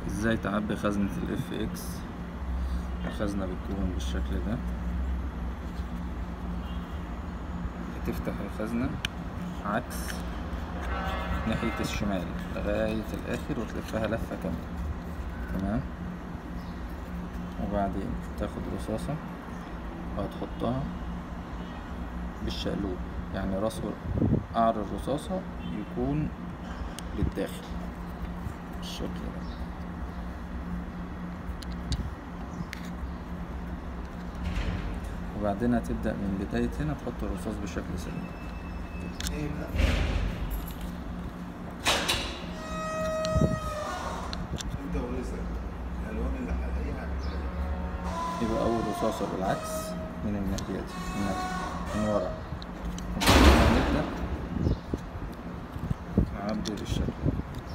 ازاي تعبي خزنة الاف اكس الخزنة بتكون بالشكل ده تفتح الخزنة عكس ناحية الشمال لغاية الآخر وتلفها لفة كاملة تمام وبعدين تاخد رصاصة وهتحطها بالشقلوب يعني راس قعر الرصاصة يكون للداخل بالشكل ده وبعدين هتبدأ من بداية هنا تحط الرصاص بشكل سليم انت ورزق الالوان اللي حاليا يبقى أول رصاصة بالعكس من الناحية دي من, من ورا وبعدين هنبدأ نعبي بالشكل ده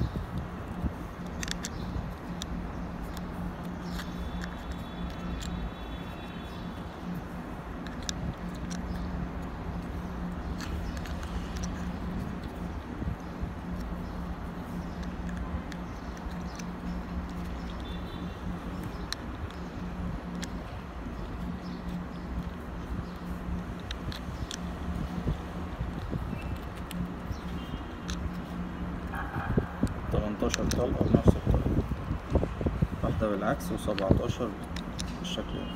تمنتاشر طلقة بنفس الطريقة واحدة بالعكس وسبعتاشر بالشكل ده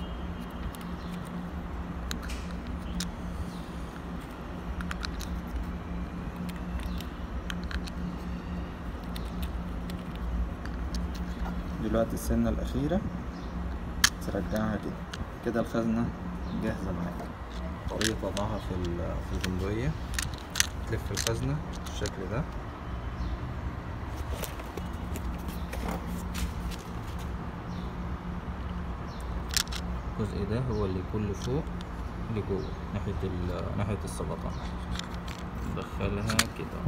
دلوقتي السنة الأخيرة ترجعها كده كده الخزنة جاهزة معاك طريقة وضعها في ال- في البندقية تلف الخزنة بالشكل ده الجزء ده هو اللي يكون لفوق لجوه ناحية ال ناحية السبطة ندخلها كده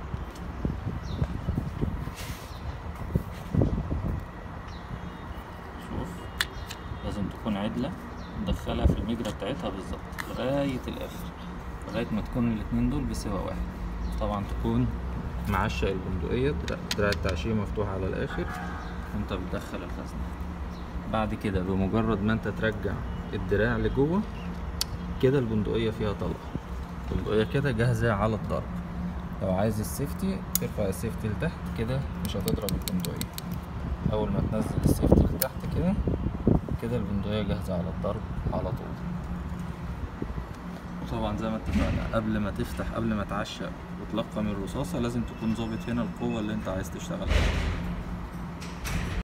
شوف لازم تكون عدلة ندخلها في المجرى بتاعتها بالظبط لغاية الآخر لغاية ما تكون الاتنين دول بسوا واحد طبعا تكون معشق البندقية دراع- دراع التعشية مفتوح على الآخر وانت بتدخل الخزنة بعد كده بمجرد ما انت ترجع الدراع لجوه كده البندقية فيها طلقة البندقية كده جاهزة على الضرب لو عايز السيفتي ترفع السيفتي لتحت كده مش هتضرب البندقية أول ما تنزل السيفتي لتحت كده كده البندقية جاهزة على الضرب على طول وطبعا زي ما اتفقنا قبل ما تفتح قبل ما تعشق وتلقم الرصاصة لازم تكون ظابط هنا القوة اللي انت عايز تشتغل عليها